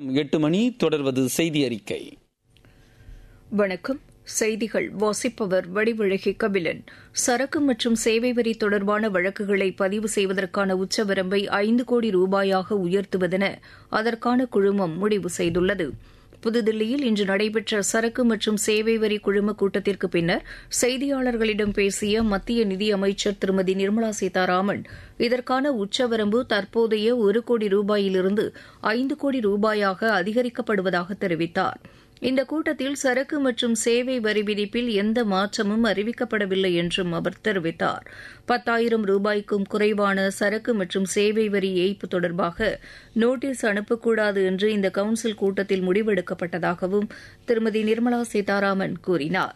எட்டு மணி தொடர்வது செய்தி அறிக்கை வணக்கம் செய்திகள் வாசிப்பவர் வடிவழகி கபிலன் சரக்கு மற்றும் சேவை வரி தொடர்பான வழக்குகளை பதிவு செய்வதற்கான உச்சவரம்பை ஐந்து கோடி ரூபாயாக உயர்த்துவதென அதற்கான குழுமம் முடிவு செய்துள்ளது புதுதில்லியில் இன்று நடைபெற்ற சரக்கு மற்றும் சேவை வரி குழும கூட்டத்திற்கு பின்னர் செய்தியாளர்களிடம் பேசிய மத்திய நிதியமைச்சர் திருமதி நிர்மலா சீதாராமன் இதற்கான உச்சவரம்பு தற்போதைய ஒரு கோடி ரூபாயிலிருந்து ஐந்து கோடி ரூபாயாக அதிகரிக்கப்படுவதாக தெரிவித்தார் இந்த கூட்டத்தில் சரக்கு மற்றும் சேவை வரி விதிப்பில் எந்த மாற்றமும் அறிவிக்கப்படவில்லை என்றும் அவர் தெரிவித்தார் பத்தாயிரம் ரூபாய்க்கும் குறைவான சரக்கு மற்றும் சேவை வரி ஏய்ப்பு தொடர்பாக நோட்டீஸ் அனுப்பக்கூடாது என்று இந்த கவுன்சில் கூட்டத்தில் முடிவெடுக்கப்பட்டதாகவும் திருமதி நிர்மலா சீதாராமன் கூறினார்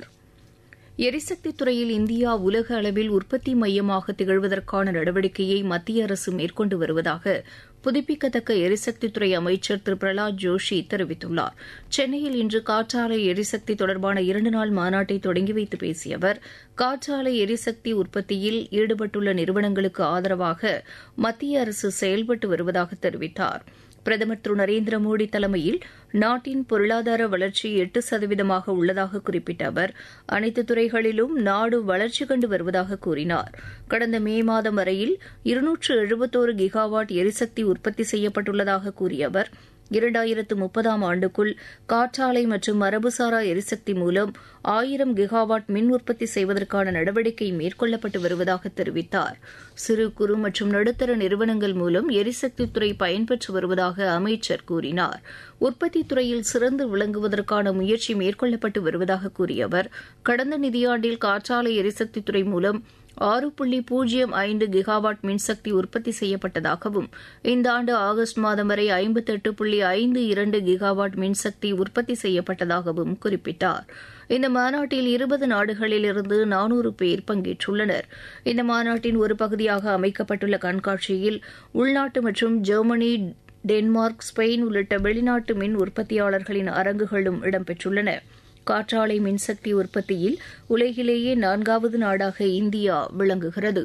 எரிசக்தி துறையில் இந்தியா உலக அளவில் உற்பத்தி மையமாக திகழ்வதற்கான நடவடிக்கையை மத்திய அரசு மேற்கொண்டு வருவதாக புதுப்பிக்கத்தக்க எரிசக்தித்துறை அமைச்சர் திரு பிரகலாத் ஜோஷி தெரிவித்துள்ளார் சென்னையில் இன்று காற்றாலை எரிசக்தி தொடர்பான இரண்டு நாள் மாநாட்டை தொடங்கி வைத்து பேசிய அவர் காற்றாலை எரிசக்தி உற்பத்தியில் ஈடுபட்டுள்ள நிறுவனங்களுக்கு ஆதரவாக மத்திய அரசு செயல்பட்டு வருவதாக தெரிவித்தாா் பிரதமர் திரு நரேந்திர மோடி தலைமையில் நாட்டின் பொருளாதார வளர்ச்சி எட்டு சதவீதமாக உள்ளதாக குறிப்பிட்ட அவர் அனைத்து துறைகளிலும் நாடு வளர்ச்சி கண்டு வருவதாக கூறினார் கடந்த மே மாதம் வரையில் இருநூற்று எழுபத்தோரு கிகாவாட் எரிசக்தி உற்பத்தி செய்யப்பட்டுள்ளதாக கூறிய அவர் இரண்டாயிரத்து முப்பதாம் ஆண்டுக்குள் காற்றாலை மற்றும் மரபுசாரா எரிசக்தி மூலம் ஆயிரம் கிகாவாட் மின் உற்பத்தி செய்வதற்கான நடவடிக்கை மேற்கொள்ளப்பட்டு வருவதாக தெரிவித்தார் சிறு குறு மற்றும் நடுத்தர நிறுவனங்கள் மூலம் எரிசக்தி துறை பயன்பெற்று வருவதாக அமைச்சர் கூறினார் உற்பத்தி துறையில் சிறந்து விளங்குவதற்கான முயற்சி மேற்கொள்ளப்பட்டு வருவதாக கூறிய அவர் கடந்த நிதியாண்டில் காற்றாலை எரிசக்தி துறை மூலம் ஆறு புள்ளி பூஜ்ஜியம் ஐந்து கிகாவாட் மின்சக்தி உற்பத்தி செய்யப்பட்டதாகவும் இந்த ஆண்டு ஆகஸ்ட் மாதம் வரை ஐம்பத்தெட்டு புள்ளி ஐந்து இரண்டு கிகாவாட் மின்சக்தி உற்பத்தி செய்யப்பட்டதாகவும் குறிப்பிட்டார் இந்த மாநாட்டில் இருபது நாடுகளிலிருந்து நானூறு பேர் பங்கேற்றுள்ளனர் இந்த மாநாட்டின் ஒரு பகுதியாக அமைக்கப்பட்டுள்ள கண்காட்சியில் உள்நாட்டு மற்றும் ஜெர்மனி டென்மார்க் ஸ்பெயின் உள்ளிட்ட வெளிநாட்டு மின் உற்பத்தியாளர்களின் அரங்குகளும் இடம்பெற்றுள்ளன காற்றாலை மின்சக்தி உற்பத்தியில் உலகிலேயே நான்காவது நாடாக இந்தியா விளங்குகிறது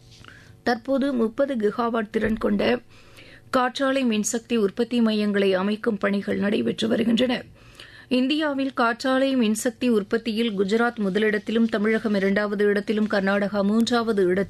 தற்போது முப்பது கிகாவாட் திறன் கொண்ட காற்றாலை மின்சக்தி உற்பத்தி மையங்களை அமைக்கும் பணிகள் நடைபெற்று வருகின்றன இந்தியாவில் காற்றாலை மின்சக்தி உற்பத்தியில் குஜராத் முதலிடத்திலும் தமிழகம் இரண்டாவது இடத்திலும் கர்நாடகா மூன்றாவது இடத்திலும்